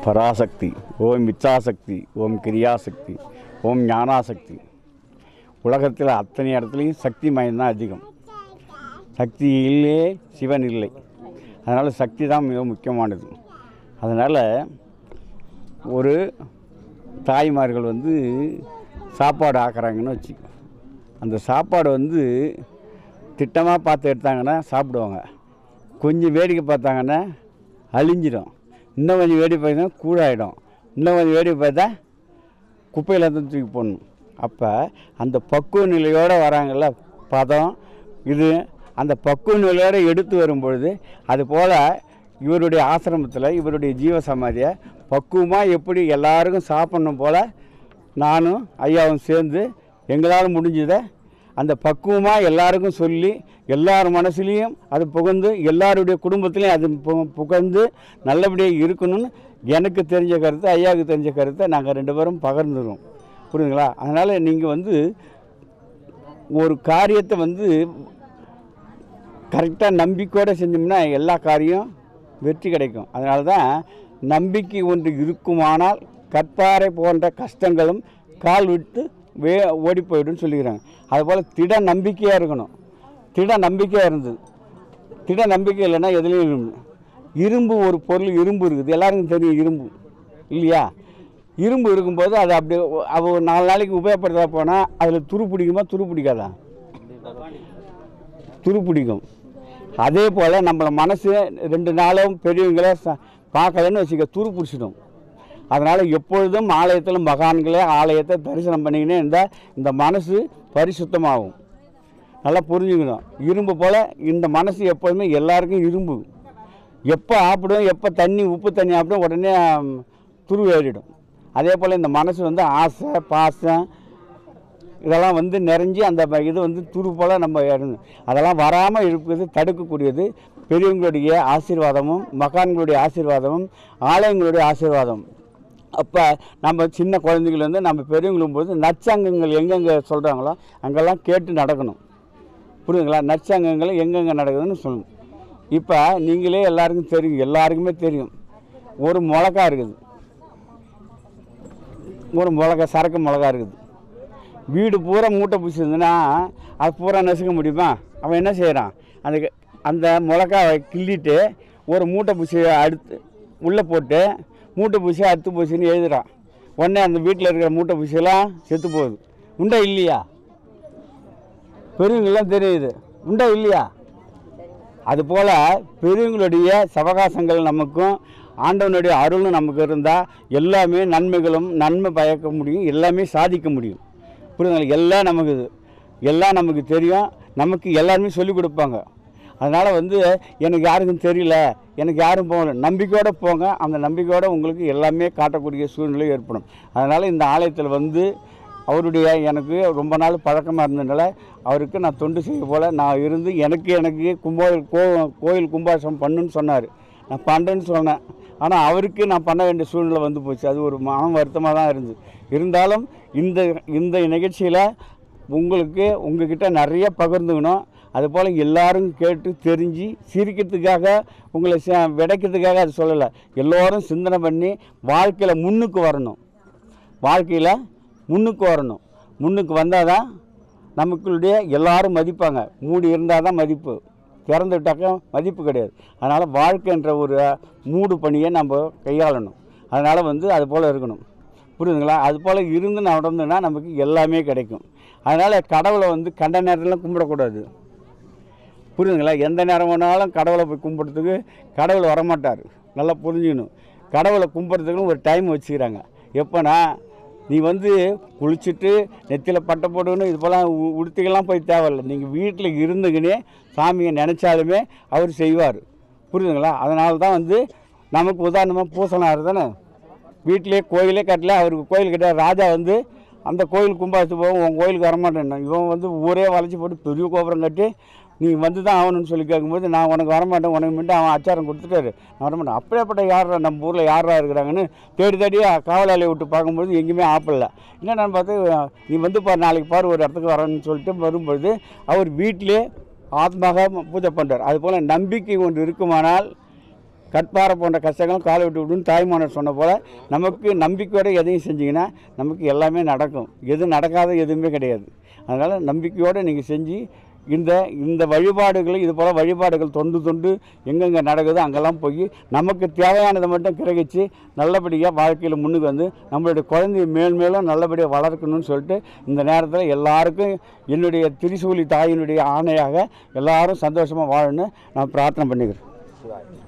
பராசக்தி ஓம் இச்சாசக்தி ஓம் கிரியாசக்தி ஓம் ஞானாசக்தி உலகத்தில் அத்தனை இடத்துலையும் சக்தி மயம்தான் அதிகம் சக்தி இல்லையே சிவன் இல்லை அதனால் சக்தி தான் மிக முக்கியமானது அதனால் ஒரு தாய்மார்கள் வந்து சாப்பாடு ஆக்குறாங்கன்னு வச்சுக்கோ அந்த சாப்பாடு வந்து திட்டமாக பார்த்து எடுத்தாங்கன்னா சாப்பிடுவாங்க கொஞ்சம் வேடிக்கை பார்த்தாங்கன்னா அழிஞ்சிடும் இன்னும் கொஞ்சம் வேடிக்கை பார்த்தா கூழாயிடும் இன்னும் கொஞ்சம் வேடிக்கை பார்த்தா குப்பையில் தான் தூக்கி போடணும் அப்போ அந்த பக்குவ நிலையோடு வராங்கல்ல பதம் இது அந்த பக்குவ நிலையோடு எடுத்து வரும்பொழுது அது போல் இவருடைய ஆசிரமத்தில் இவருடைய ஜீவ சமாதியை பக்குவமாக எப்படி எல்லாருக்கும் சாப்பிட்ணும் போல் நானும் ஐயாவும் சேர்ந்து எங்களால் முடிஞ்சதை அந்த பக்குவமாக எல்லாருக்கும் சொல்லி எல்லார் மனசுலேயும் அது புகழ்ந்து எல்லாருடைய குடும்பத்துலேயும் அது பு- புகழ்ந்து நல்லபடியாக இருக்கணும்னு எனக்கு தெரிஞ்ச கருத்து ஐயாவுக்கு தெரிஞ்ச கருத்தை நாங்கள் ரெண்டு பேரும் பகிர்ந்துருவோம் புரியுதுங்களா அதனால் நீங்கள் வந்து ஒரு காரியத்தை வந்து கரெக்டாக நம்பிக்கையோடு செஞ்சோம்னா எல்லா காரியம் வெற்றி கிடைக்கும் அதனால தான் நம்பிக்கை ஒன்று இருக்குமானால் கற்பாறை போன்ற கஷ்டங்களும் கால் விட்டு வே ஓடி போயிடும்னு சொல்லிக்கிறாங்க அதுபோல் திட நம்பிக்கையாக இருக்கணும் திட நம்பிக்கையாக இருந்தது திட நம்பிக்கை இல்லைன்னா எதுலேயும் இல்லை. இரும்பு ஒரு பொருள் இரும்பு இருக்குது எல்லாருக்கும் தெரியும் இரும்பு இல்லையா இரும்பு இருக்கும்போது அது அப்படியே அவ ஒரு நாலு நாளைக்கு உபயோகப்படுத்த போனால் அதில் துரு பிடிக்குமா துரு பிடிக்காதா துரு பிடிக்கும் அதே போல் நம்மளை மனசு ரெண்டு நாளும் பெரியவங்களே ச- பார்க்கலன்னு வச்சுக்க துரு பிடிச்சிடும் அதனால் எப்பொழுதும் ஆலயத்தில் மகான்களே ஆலயத்தை தரிசனம் பண்ணிக்கினே இருந்தால் இந்த மனசு பரிசுத்தமாகும் நல்லா புரிஞ்சுக்கணும் இரும்பு போல் இந்த மனசு எப்போதுமே எல்லாருக்கும் இரும்பு எப்போ ஆப்பிடும் எப்போ தண்ணி உப்பு தண்ணி ஆப்பிடும் உடனே ம், துரு ஏறிடும் அதே போல் இந்த மனசு வந்து ஆசை பாசம் இதெல்லாம் வந்து நிறைஞ்சி அந்த ப- இது வந்து துரு போல் நம்ம இறங்கும் அதெல்லாம் வராமல் இருப்பது தடுக்கக்கூடியது பெரியவங்களுடைய ஆசீர்வாதமும் மகான்களுடைய ஆசீர்வாதமும் ஆலயங்களுடைய ஆசீர்வாதம் அப்போ நம்ம சின்ன குழந்தைகள் வந்து நம்ம பெரியவங்களும் போது நற்சங்கங்கள் எங்கெங்கே சொல்கிறாங்களோ அங்கெல்லாம் கேட்டு நடக்கணும் புரியுதுங்களா நற்சங்கங்கள் எங்கெங்கே நடக்குதுன்னு சொல்லணும் இப்போ நீங்களே எல்லாருக்கும் தெரியும் எல்லாருக்குமே தெரியும் ஒரு மிளகா இருக்குது ஒரு மிளகா சரக்கு மிளகா இருக்குது வீடு பூரா மூட்டை பூச்சி இருந்ததுன்னா அது பூரா நசுக்க முடியுமா அவன் என்ன செய்கிறான் அந்த அந்த மிளகாவை கிள்ளிட்டு ஒரு மூட்டை பூச்சியை அடுத்து உள்ளே போட்டு மூட்டை பூச்சி அறுத்து பூச்சின்னு எழுதுறான் உடனே அந்த வீட்டில் இருக்கிற மூட்டை பூச்சியெல்லாம் செத்து போகுது உண்டா இல்லையா பெரியவங்களாம் தெரியுது உண்டா இல்லையா அதுபோல் பெரியவங்களுடைய சவகாசங்கள் நமக்கும் ஆண்டவனுடைய அருளும் நமக்கு இருந்தால் எல்லாமே நன்மைகளும் நன்மை பயக்க முடியும் எல்லாமே சாதிக்க முடியும் புரியுதுங்களா எல்லாம் நமக்கு இது எல்லாம் நமக்கு தெரியும் நமக்கு எல்லாருமே சொல்லிக் கொடுப்பாங்க அதனால் வந்து எனக்கு யாருக்கும் தெரியல எனக்கு யாரும் போகல நம்பிக்கையோடு போங்க அந்த நம்பிக்கையோடு உங்களுக்கு எல்லாமே காட்டக்கூடிய சூழ்நிலை ஏற்படும் அதனால் இந்த ஆலயத்தில் வந்து அவருடைய எனக்கு ரொம்ப நாள் பழக்கமாக இருந்ததுனால அவருக்கு நான் தொண்டு செய்ய போல் நான் இருந்து எனக்கு எனக்கு கும்போயில் கோ கோயில் கும்பாசம் பண்ணுன்னு சொன்னார் நான் பண்ணுறேன்னு சொன்னேன் ஆனால் அவருக்கு நான் பண்ண வேண்டிய சூழ்நிலை வந்து போச்சு அது ஒரு மன வருத்தமாக தான் இருந்தது இருந்தாலும் இந்த இந்த நிகழ்ச்சியில் உங்களுக்கு உங்ககிட்ட நிறைய பகிர்ந்துக்கணும் அதுபோல் எல்லாரும் கேட்டு தெரிஞ்சு சிரிக்கிறதுக்காக உங்களை ச- விடைக்கிறதுக்காக அது சொல்லலை எல்லோரும் சிந்தனை பண்ணி வாழ்க்கையில் முன்னுக்கு வரணும் வாழ்க்கையில் முன்னுக்கு வரணும் முன்னுக்கு வந்தால் தான் நமக்குடைய எல்லாரும் மதிப்பாங்க மூடி இருந்தால் தான் மதிப்பு திறந்து விட்டாக்க மதிப்பு கிடையாது அதனால் வாழ்க்கைன்ற ஒரு மூடு பணியை நம்ம கையாளணும் அதனால் வந்து அது போல் இருக்கணும் புரியுதுங்களா அது போல் இருந்து நடந்துன்னா நமக்கு எல்லாமே கிடைக்கும் அதனால் கடவுளை வந்து கண்ட நேரத்தில் கும்பிடக்கூடாது புரியுதுங்களா எந்த நேரம் வேணாலும் கடவுளை போய் கும்பிட்றதுக்கு கடவுள் வரமாட்டார் நல்லா புரிஞ்சுக்கணும் கடவுளை கும்பிட்றதுக்குன்னு ஒரு டைம் வச்சுக்கிறாங்க எப்போனா நீ வந்து குளிச்சுட்டு நெத்தியில் பட்டை போட்டுக்கணும் இது போல் உ- உடுத்திக்கெல்லாம் போய் தேவையில்லை நீங்கள் வீட்டில் இருந்துக்கினே சாமியை நினச்சாலுமே அவர் செய்வார் புரியுதுங்களா அதனால தான் வந்து நமக்கு உதாரணமாக பூசனார் தானே வீட்டிலே கோயிலே கட்டல அவருக்கு கோயில் கட்ட ராஜா வந்து அந்த கோயில் கும்பாசத்து போகும் உன் கோயிலுக்கு வரமாட்டேன் இவன் வந்து ஊரே வளைச்சி போட்டு பெரிய கோபுரம் கட்டி நீ வந்து தான் ஆகணும்னு சொல்லி கேட்கும்போது நான் உனக்கு வரமாட்டேன் உனக்கு மட்டும் அவன் அச்சாரம் கொடுத்துட்டாரு நான் வரமாட்டேன் அப்படியேப்பட்ட யாரா நம்ம ஊரில் யாரா இருக்கிறாங்கன்னு தேடி தேடி காவலாளியை விட்டு பார்க்கும்போது எங்கேயுமே ஆப்பிடல என்னென்னு பார்த்து நீ வந்து பாரு நாளைக்கு பாரு ஒரு இடத்துக்கு வரேன்னு சொல்லிட்டு வரும்பொழுது அவர் வீட்டிலே ஆத்மாக பூஜை பண்ணுறார் அதுபோல் நம்பிக்கை ஒன்று இருக்குமானால் கற்பாறை போன்ற கஷ்டங்களும் காலை விட்டு விடுன்னு தாய்மானர் சொன்ன போல் நமக்கு நம்பிக்கையோடு எதையும் செஞ்சீங்கன்னா நமக்கு எல்லாமே நடக்கும் எது நடக்காத எதுவுமே கிடையாது அதனால் நம்பிக்கையோடு நீங்கள் செஞ்சு இந்த இந்த வழிபாடுகளை இது போல் வழிபாடுகள் தொண்டு தொண்டு எங்கெங்கே நடக்குதோ அங்கெல்லாம் போய் நமக்கு தேவையானதை மட்டும் கிரகிச்சு நல்லபடியாக வாழ்க்கையில் முன்னுக்கு வந்து நம்மளுடைய குழந்தைய மேல் மேலும் நல்லபடியாக வளர்க்கணும்னு சொல்லிட்டு இந்த நேரத்தில் எல்லாருக்கும் என்னுடைய திரிசூலி தாயினுடைய ஆணையாக எல்லாரும் சந்தோஷமாக வாழணும்னு நான் பிரார்த்தனை பண்ணிக்கிறேன்